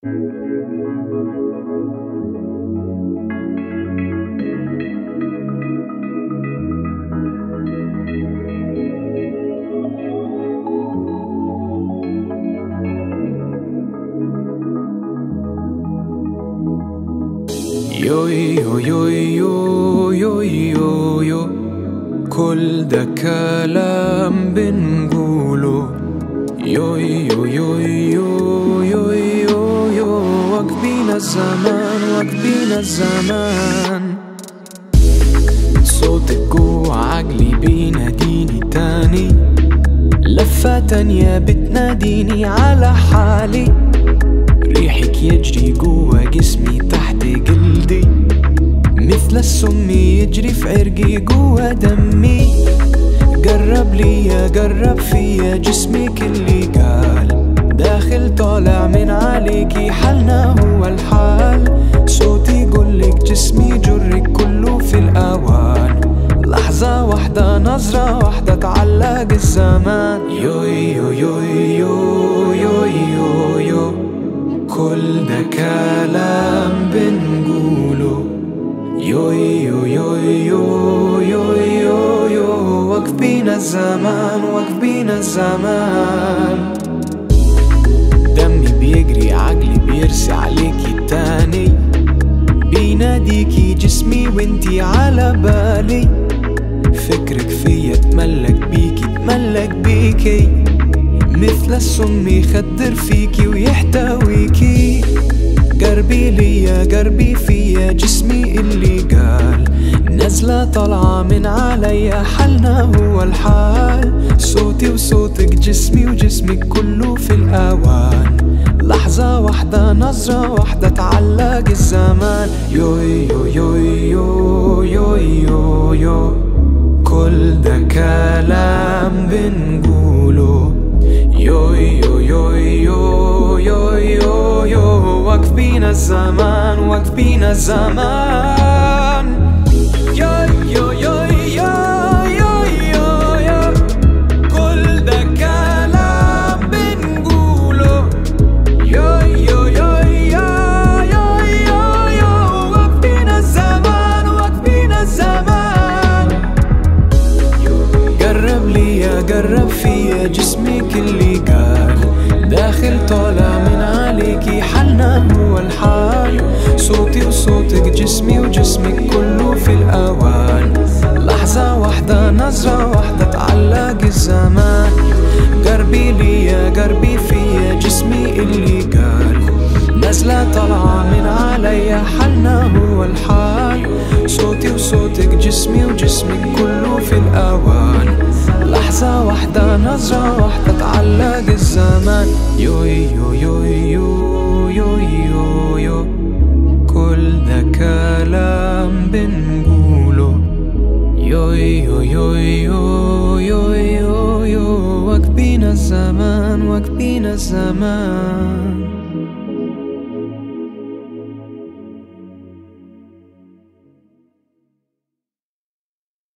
يو يو يو يو يو يو يو كل ده كلام بنقوله يو يو يو يو يو يو يو واقفين الزمان واقفين الزمان صوتك جوا عقلي بيناديني تاني لفة تانية بتناديني على حالي ريحك يجري جوا جسمي تحت جلدي مثل السم يجري في عرقي جوا دمي قرب ليا قرب فيا جسمك اللي قال داخل طالع من عليكي حالنا هو الحال صوتي يقولك جسمي جرك كله في الأوان لحظة واحدة نظرة واحدة تعلق الزمان يو يو يو يو يو يو يو كل ده كلام بنقوله يو يو يو يو يو يو يو واقفين الزمان واقفين الزمان دمي بيجري عقلي بيرسي عليكي تاني بيناديكي جسمي وانتي على بالي فكرك فيا اتملك بيكي اتملك بيكي مثل السم يخدر فيكي ويحتويكي قربي ليا قربي فيا جسمي اللي قال نزلة طالعة من عليا حالنا هو الحال صوتي وصوتك جسمي وجسمك كله في الأوان لحظة واحدة نظرة واحدة تعلق الزمان يو يو يو يو يو يو يو كل ده كلام بنقوله يو يو يو يو يو يو يو واقفين الزمان واقفين الزمان يو يو يو يو يو يو يو كل ده كلام بنقوله يو يو يو يو يو يو يو واقفين الزمان واقفين الزمان قرب ليا قرب فيا جسمك اللي قال داخل طالع من عليكي حالنا هو الحال صوتي وصوتك جسمي وجسمك كله في الأوان لحظة واحدة نظرة واحدة تعلق الزمان قربي ليا قربي فيا جسمي اللي قال نزلة طالعة من عليا حالنا هو الحال صوتي وصوتك جسمي وجسمك كله في الأوان لحظة واحدة نظرة واحدة تعلق الزمان يو يو يو يو يو يو يو كل ده كلام بنقوله يو يو يو يو يو يو يو واقفين الزمان واقفين الزمان